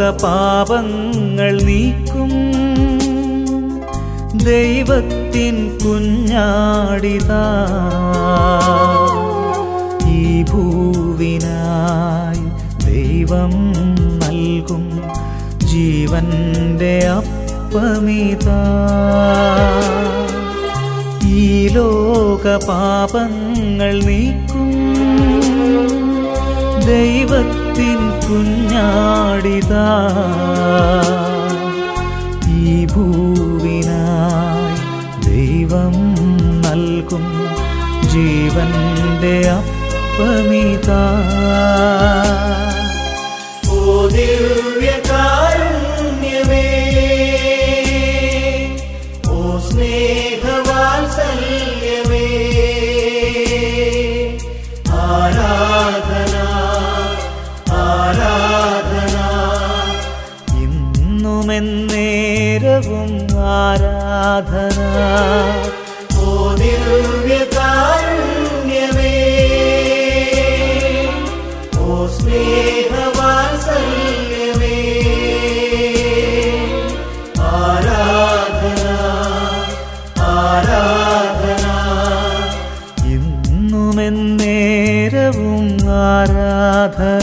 പാപങ്ങൾ നീക്കും ദൈവത്തിൻ കുഞ്ഞാടിതാ ഈ ഭൂവിനായി ദൈവം നൽകും ജീവന്റെ അപ്പമിതാ ഈ ലോക പാപങ്ങൾ നീക്കും ദൈവത്തിൻ കുഞ്ഞാടിതാ ഈ ഭൂവിനായി ദൈവം നൽകും ജീവന്റെ അപ്പമിതാ ഓ ദിവ്യകാരുണ്യമേ ഓ സ്നേഹവാത്സല്യമേ ആരാധന ആരാധന ഇന്നുമെന്നേരവും ആരാധന ഓ ദിവ്യകാരുണ്യമേ ഓ സ്നേഹവാത്സല്യമേ ആരാധന ആരാധന ഇന്നുമെന്നേരവും ആരാധന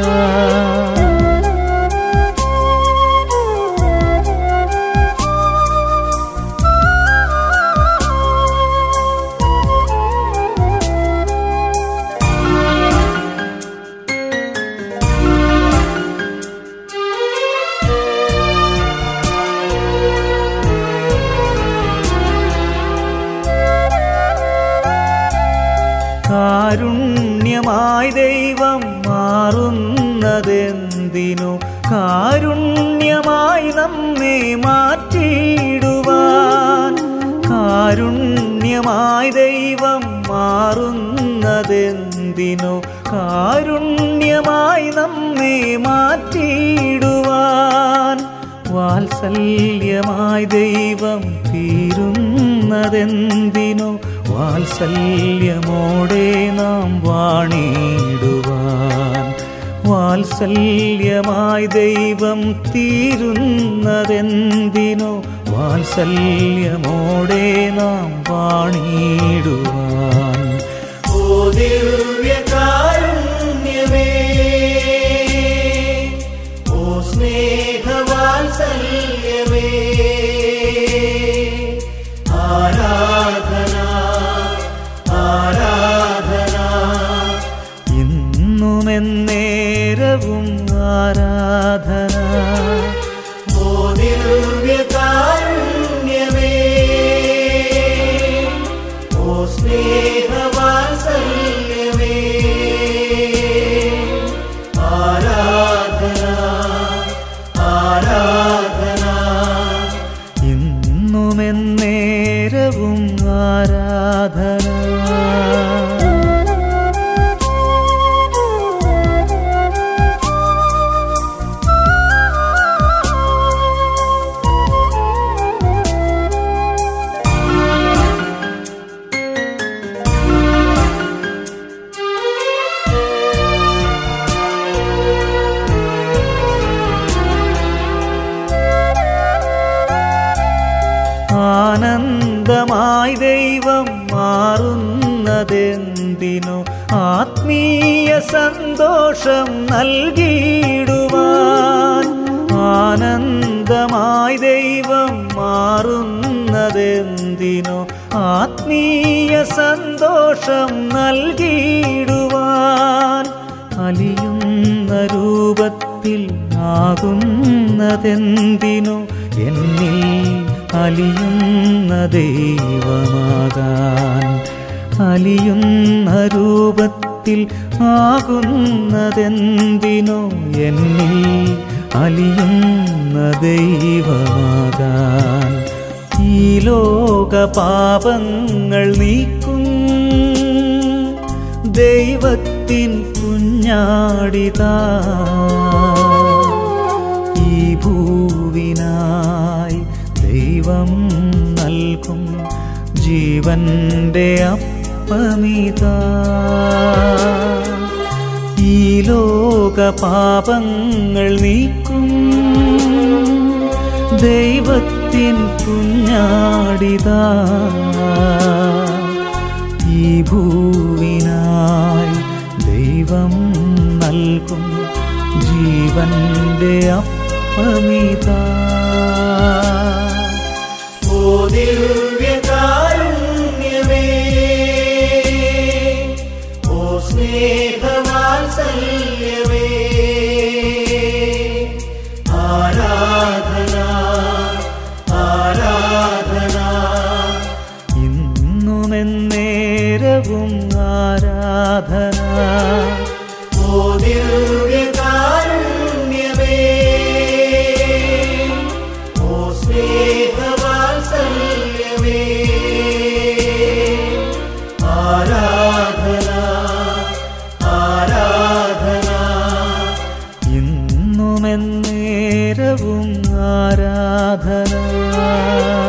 കാരുണ്യമായി ദൈവം മാറുന്നതെന്തിനു കാരുണ്യമായി നമ്മെ മാറ്റിയിടുവാൻ കാരുണ്യമായി ദൈവം മാറുന്നതെന്തിനു കാരുണ്യമായി നമ്മെ മാറ്റിയിടുവാൻ വാത്സല്യമായി ദൈവം തീരുന്നതെന്തിനു വാത്സല്യമോടെ നാം വാണിടുവാൻ വാത്സല്യമായി ദൈവം തീരുന്നതെന്തിനു വാത്സല്യമോടെ നാം വാണിടുവാൻ ഓ ദിവ്യകാരുണ്യമേ ഓ സ്നേഹവാത്സല്യമേ ആരാധന ആരാധന ഇന്നുമെന്നേരവും ആരാധന ഓ ദിവ്യകാരുണ്യമേ ഓ സ്നേഹവാത്സല്യമേ ആരാധന ആരാധന ഇന്നുമെന്നേരവും ആരാധന ആനന്ദമായി ദൈവം മാറുന്നതെന്തിനു ആത്മീയ സന്തോഷം നൽകിയിടുവാൻ ആനന്ദമായി ദൈവം മാറുന്നതെന്തിനു ആത്മീയ സന്തോഷം നൽകിയിടുവാൻ അലിയുന്ന രൂപത്തിൽ ആകുന്നതെന്തിനു എന്നിൽ അലിയുന്ന ദൈവമാകാൻ അലിയുന്ന രൂപത്തിൽ ആകുന്നതെന്തിനു എന്നിൽ അലിയുന്ന ദൈവമാകാൻ ഈ ലോക പാപങ്ങൾ നീക്കും ദൈവത്തിൻ കുഞ്ഞാടിതാ ഈ ഭൂവിനായി ദൈവം നൽകും ജീവന്റെ അപ്പമിതാ ഈ ലോക ലോക പാപങ്ങൾ നീക്കും ദൈവത്തിൻ കുഞ്ഞാടിതാ ഈ ഭൂവിനായി ദൈവം നൽകും ജീവന്റെ അപ്പമിതാ ഓ ദിവ്യകാരുണ്യമേ ഓ സ്നേഹവാത്സല്യമേ ആരാധന ആരാധന ഇന്നുമെന്നേരവും ആരാധന ഓ ദിവ്യകാരുണ്യമേ ഓ സ്നേഹവാത്സല്യമേ ആരാധന ആരാധന ഇന്നുമെന്നേരവും ആരാധന